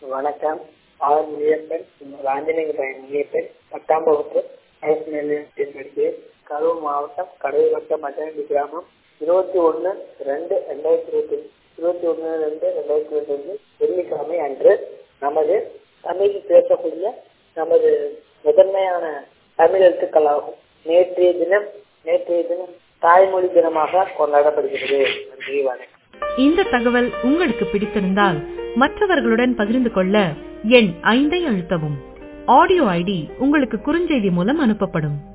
வணக்கம் ஆர் முனியப்பன் ராஜலிங்க பையன் முனியப்பன் பத்தாம் வகுப்பு அரசு நிலையத்தில் படிக்கிறேன் கரூர் மாவட்டம் கடலூர் வட்டம் மட்டநடி கிராமம் இருபத்தி ஒன்று ரெண்டு ரெண்டாயிரத்தி இருபத்தி இருபத்தி ஒன்று ரெண்டு ரெண்டாயிரத்தி இருபத்தி ஒன்று வெள்ளிக்கிழமை அன்று நமது தமிழ் பேசக்கூடிய நமது முதன்மையான தமிழ் எழுத்துக்களாகும் நேற்றைய தினம் நேற்றைய தினம் தாய்மொழி தினமாக கொண்டாடப்படுகிறது நன்றி வணக்கம் இந்த தகவல் உங்களுக்கு பிடித்திருந்தால் மற்றவர்களுடன் பகிர்ந்து கொள்ள எண் ஐந்தை அழுத்தவும் ஆடியோ ஐடி உங்களுக்கு குறுஞ்செய்தி மூலம் அனுப்பப்படும்